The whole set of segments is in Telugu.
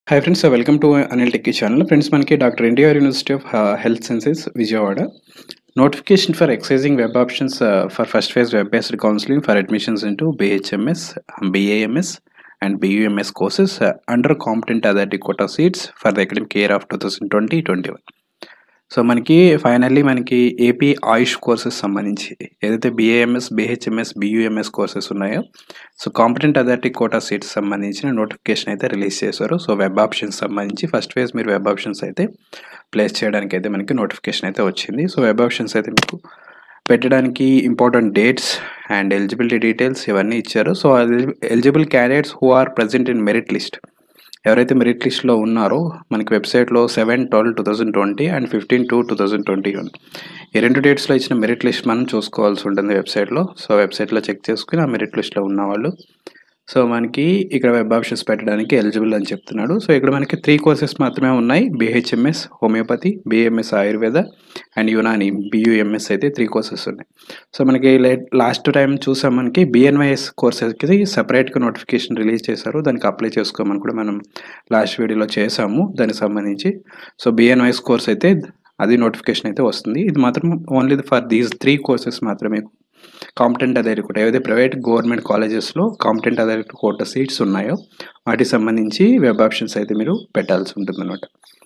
hi friends welcome to Anil techie channel friends మనకి doctor NTR university of health sciences Vijayawada notification for exercising web options for first phase web based counselling for admissions into BHMS BAMS and BUMS courses under competent authority quota seats for the academic year of two thousand twenty twenty one so మనకి ఫైనల్లీ మనకి ఏపీ ఆయుష్ కోర్సెస్ సంబంధించి ఏదైతే బిఏఎంఎస్ బిహెచ్ఎంఎస్ బియుఎంఎస్ కోర్సెస్ ఉన్నాయో so competent authority quota seats సంబంధించిన నోటిఫికేషన్ అయితే రిలీజ్ చేశారు సో వెబ్ ఆప్షన్స్ సంబంధించి ఫస్ట్ ఫేజ్ మీరు వెబ్ ఆప్షన్స్ అయితే ప్లేస్ చేయడానికి అయితే మనకి నోటిఫికేషన్ అయితే వచ్చింది సో వెబ్ ఆప్షన్స్ అయితే మీకు పెట్టడానికి important dates and eligibility details ఇవన్నీ ఇచ్చారు so eligible candidates who are present in merit list ఎవరైతే మెరిట్ లిస్ట్లో ఉన్నారో మనకి వెబ్సైట్లో seven twelve two thousand twenty and fifteen two two thousand twenty one ఈ రెండు డేట్స్లో ఇచ్చిన మెరిట్ లిస్ట్ మనం చూసుకోవాల్సి ఉంటుంది వెబ్సైట్లో సో వెబ్సైట్లో చెక్ చేసుకుని ఆ మెరిట్ లిస్ట్లో ఉన్న వాళ్ళు సో మనకి ఇక్కడ వెబ్ ఆప్షన్స్ పెట్టడానికి ఎలిజిబుల్ అని చెప్తున్నాడు సో ఇక్కడ మనకి త్రీ కోర్సెస్ మాత్రమే ఉన్నాయి BHMS homeopathy BMS Ayurveda and Unani BUMS అయితే త్రీ కోర్సెస్ ఉన్నాయి సో మనకి లాస్ట్ టైం చూసాం మనకి బిఎన్వైఎస్ కోర్సెస్కి సపరేట్గా నోటిఫికేషన్ రిలీజ్ చేశారు దానికి అప్లై చేసుకోమని కూడా మనం లాస్ట్ వీడియోలో చేసాము దానికి సంబంధించి సో బిఎన్వైఎస్ కోర్స్ అయితే అది నోటిఫికేషన్ అయితే వస్తుంది ఇది మాత్రం only for these three courses మాత్రమే కాంపిటెంట్ అథారిటీ కోట ఏవైతే ప్రైవేట్ గవర్నమెంట్ కాలేజెస్లో కాంపిటెంట్ అథారిటీ కోట సీట్స్ ఉన్నాయో వాటికి సంబంధించి వెబ్ ఆప్షన్స్ అయితే మీరు పెట్టాల్సి ఉంటుంది అనమాట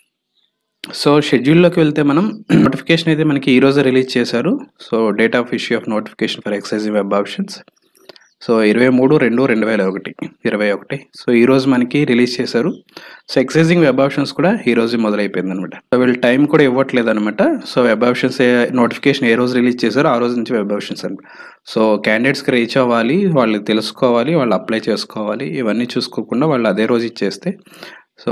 సో షెడ్యూల్లోకి వెళ్తే మనం నోటిఫికేషన్ అయితే మనకి ఈరోజు రిలీజ్ చేశారు so date of issue of notification for exercising web options so ఇరవై మూడు రెండు రెండు వేల ఒకటి ఇరవై ఒకటి సో ఈరోజు మనకి రిలీజ్ చేశారు సో ఎక్సైజింగ్ వెబ్ ఆప్షన్స్ కూడా ఈ రోజు మొదలైపోయింది అనమాట సో వీళ్ళు టైం కూడా ఇవ్వట్లేదు అనమాట సో వెబ్ ఆప్షన్స్ నోటిఫికేషన్ ఏ రోజు రిలీజ్ చేశారో ఆ రోజు నుంచి వెబ్ ఆప్షన్స్ అనమాట సో క్యాండిడేట్స్కి రీచ్ అవ్వాలి వాళ్ళకి తెలుసుకోవాలి వాళ్ళు అప్లై చేసుకోవాలి ఇవన్నీ చూసుకోకుండా వాళ్ళు అదే రోజు ఇచ్చేస్తే సో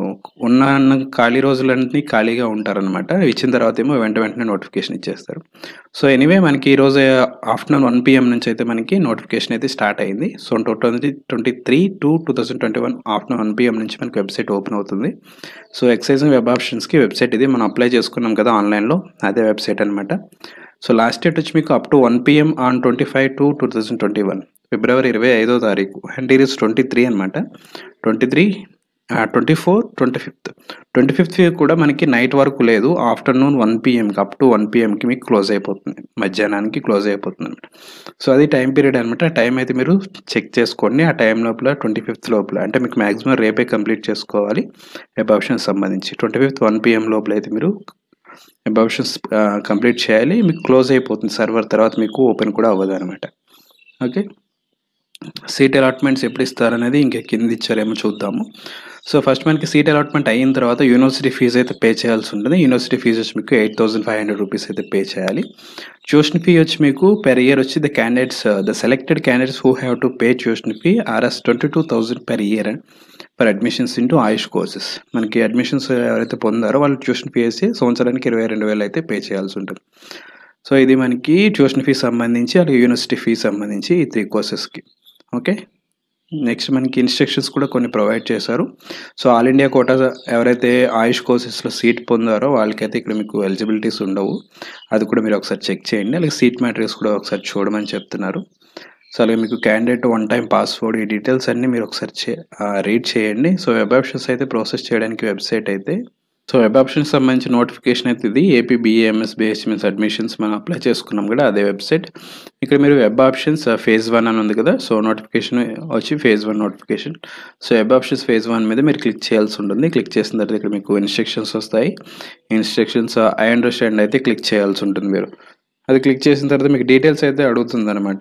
ఉన్న ఖాళీ రోజులన్నీ ఖాళీగా ఉంటారనమాట ఇచ్చిన తర్వాత ఏమో వెంట వెంటనే నోటిఫికేషన్ ఇచ్చేస్తారు సో ఎనీవే మనకి ఈరోజు ఆఫ్టర్నూన్ వన్ పిఎం నుంచి అయితే మనకి నోటిఫికేషన్ అయితే స్టార్ట్ అయింది so two twenty twenty three two two thousand twenty one afternoon one PM నుంచి మనకి వెబ్సైట్ ఓపెన్ అవుతుంది సో ఎక్సైజింగ్ వెబ్ ఆప్షన్స్కి వెబ్సైట్ ఇది మనం అప్లై చేసుకున్నాం కదా ఆన్లైన్లో అదే వెబ్సైట్ అనమాట సో లాస్ట్ డేట్ వచ్చి మీకు up to one PM on twenty five two two thousand twenty one ఫిబ్రవరి ఇరవై ఐదో తారీఖు అండ్ ఈరోజు ట్వంటీ త్రీ అనమాట twenty three twenty four twenty fifth twenty fifth కూడా మనకి నైట్ వరకు లేదు ఆఫ్టర్నూన్ వన్ పిఎంకి అప్ టు వన్ పిఎంకి మీకు క్లోజ్ అయిపోతుంది మధ్యాహ్నానికి క్లోజ్ అయిపోతుంది అనమాట సో అది టైం పీరియడ్ అనమాట ఆ టైం అయితే మీరు చెక్ చేసుకోండి ఆ టైం లోపల ట్వంటీ ఫిఫ్త్ లోపల అంటే మీకు మ్యాక్సిమం రేపే కంప్లీట్ చేసుకోవాలి వెబ్ ఆప్షన్స్ సంబంధించి ట్వంటీ ఫిఫ్త్ వన్ పిఎం లోపల అయితే మీరు వెబ్ ఆప్షన్స్ కంప్లీట్ చేయాలి మీకు క్లోజ్ అయిపోతుంది సర్వర్ తర్వాత మీకు ఓపెన్ కూడా అవ్వదు అనమాట ఓకే సీట్ అలాట్మెంట్స్ ఎప్పుడు ఇస్తారనేది ఇంకా కింద ఇచ్చారేమో చూద్దాము సో ఫస్ట్ మనకి సీట్ అలాట్మెంట్ అయిన తర్వాత యూనివర్సిటీ ఫీజు అయితే పే చేయాల్సి ఉంటుంది యూనివర్సిటీ ఫీజు వచ్చి మీకు eight thousand five hundred rupees అయితే పే చేయాలి ట్యూషన్ ఫీ వచ్చి మీకు పెర్ ఇయర్ వచ్చి the candidates the selected candidates who have to pay tuition fee RS twenty two thousand per year for admissions into AYUSH courses మనకి అడ్మిషన్స్ ఎవరైతే పొందారో వాళ్ళు ట్యూషన్ ఫీ వేసి సంవత్సరానికి ఇరవై రెండు వేలు అయితే పే చేయాల్సి ఉంటుంది సో ఇది మనకి ట్యూషన్ ఫీ సంబంధించి అలాగే యూనివర్సిటీ ఫీ సంబంధించి ఈ త్రీ కోర్సెస్కి ఓకే నెక్స్ట్ మనకి ఇన్స్ట్రక్షన్స్ కూడా కొన్ని ప్రొవైడ్ చేశారు సో ఆల్ ఇండియా కోటా ఎవరైతే ఆయుష్ కోర్సెస్లో సీట్ పొందారో వాళ్ళకైతే ఇక్కడ మీకు ఎలిజిబిలిటీస్ ఉండవు అది కూడా మీరు ఒకసారి చెక్ చేయండి అలాగే సీట్ మ్యాట్రిక్స్ కూడా ఒకసారి చూడమని చెప్తున్నారు సో అలాగే మీకు క్యాండిడేట్ వన్ టైం పాస్వర్డ్ ఈ డీటెయిల్స్ అన్నీ మీరు ఒకసారి చే రీడ్ చేయండి సో వెబ్ ఆప్షన్స్ అయితే ప్రాసెస్ చేయడానికి వెబ్సైట్ అయితే సో వెబ్ ఆప్షన్స్ సంబంధించిన నోటిఫికేషన్ అయితే ఇది ఏపీ బిఏఎంఎస్ బిహెచ్ఎంఎస్ అడ్మిషన్స్ మనం అప్లై చేసుకున్నాం కూడా అదే వెబ్సైట్ ఇక్కడ మీరు వెబ్ ఆప్షన్స్ ఫేజ్ వన్ అని ఉంది కదా సో నోటిఫికేషన్ వచ్చి phase one notification so web options phase one మీద మీరు క్లిక్ చేయాల్సి ఉంటుంది క్లిక్ చేసిన తర్వాత ఇక్కడ మీకు ఇన్స్ట్రక్షన్స్ వస్తాయి ఇన్స్ట్రక్షన్స్ ఐ అండర్స్టాండ్ అయితే క్లిక్ చేయాల్సి ఉంటుంది మీరు అది క్లిక్ చేసిన తర్వాత మీకు డీటెయిల్స్ అయితే అడుగుతుంది అనమాట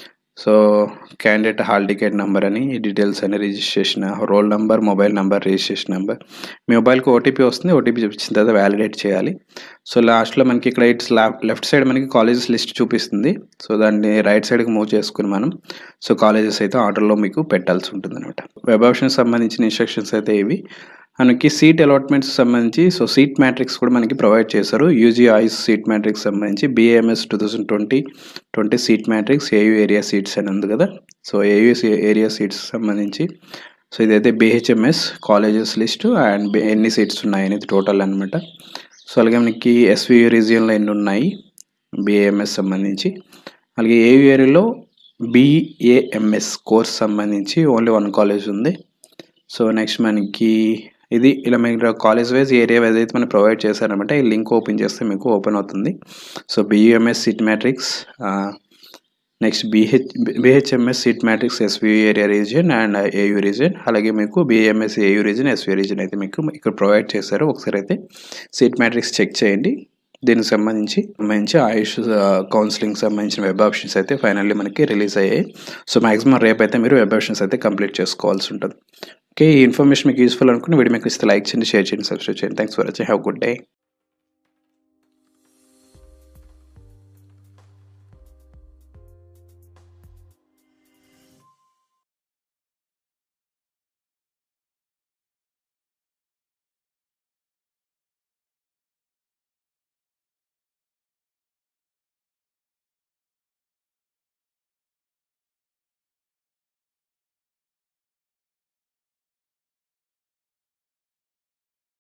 so candidate hall ticket number అని ఈ డీటెయిల్స్ అని registration roll number mobile number registration number మీ మొబైల్కి ఓటీపీ వస్తుంది ఓటీపీ చూపించిన తర్వాత వ్యాలిడేట్ చేయాలి సో లాస్ట్లో మనకి ఇక్కడ ఇట్స్ లెఫ్ట్ సైడ్ మనకి కాలేజెస్ లిస్ట్ చూపిస్తుంది సో దాన్ని రైట్ సైడ్కి మూవ్ చేసుకుని మనం సో కాలేజెస్ అయితే ఆర్డర్లో మీకు పెట్టాల్సి ఉంటుంది అనమాట వెబ్ ఆప్షన్ సంబంధించిన ఇన్స్ట్రక్షన్స్ అయితే ఇవి మనకి సీట్ అలాట్మెంట్స్ సంబంధించి సో సీట్ మ్యాట్రిక్స్ కూడా మనకి ప్రొవైడ్ చేశారు యూజీ ఐస్ సీట్ మ్యాట్రిక్స్ సంబంధించి BAMS two thousand twenty twenty seat matrix AU area seats అని ఉంది కదా సో ఏయూ ఏరియా సీట్స్ సంబంధించి సో ఇదైతే బిహెచ్ఎంఎస్ కాలేజెస్ లిస్ట్ అండ్ ఎన్ని సీట్స్ ఉన్నాయి అనేది టోటల్ అనమాట సో అలాగే మనకి ఎస్వియు రీజియన్లో ఎన్ని ఉన్నాయి బిఏఎంఎస్ సంబంధించి అలాగే ఏయూ ఏరియాలో బిఏఎంఎస్ కోర్స్ సంబంధించి ఓన్లీ వన్ కాలేజ్ ఉంది సో నెక్స్ట్ మనకి ఇది ఇలా మీరు కాలేజ్ వైజ్ ఏరియా వైజ్ అయితే మనం ప్రొవైడ్ చేశారనమాట ఈ లింక్ ఓపెన్ చేస్తే మీకు ఓపెన్ అవుతుంది so BUMS seat matrix next BH BHMS seat matrix SV area region and AU region అలాగే మీకు BMS AU region SV region అయితే మీకు ఇక్కడ ప్రొవైడ్ చేశారు ఒకసారి అయితే సిట్ మ్యాట్రిక్స్ చెక్ చేయండి దీనికి సంబంధించి మంచి ఆయుష్ కౌన్సిలింగ్ సంబంధించిన వెబ్ ఆప్షన్స్ అయితే ఫైనల్లీ మనకి రిలీజ్ అయ్యాయి సో మాక్సిమం రేపు అయితే మీరు వెబ్ ఆప్షన్స్ అయితే కంప్లీట్ చేసుకోవాల్సి ఉంటుంది ఓకే ఈ ఇన్ఫర్మేషన్ మీకు యూస్ఫుల్ అనుకుని వీడియో మీకు ఇస్తే లైక్ చేయండి షేర్ చేయండి సబ్స్క్రైబ్ చేయండి thanks for watching have good day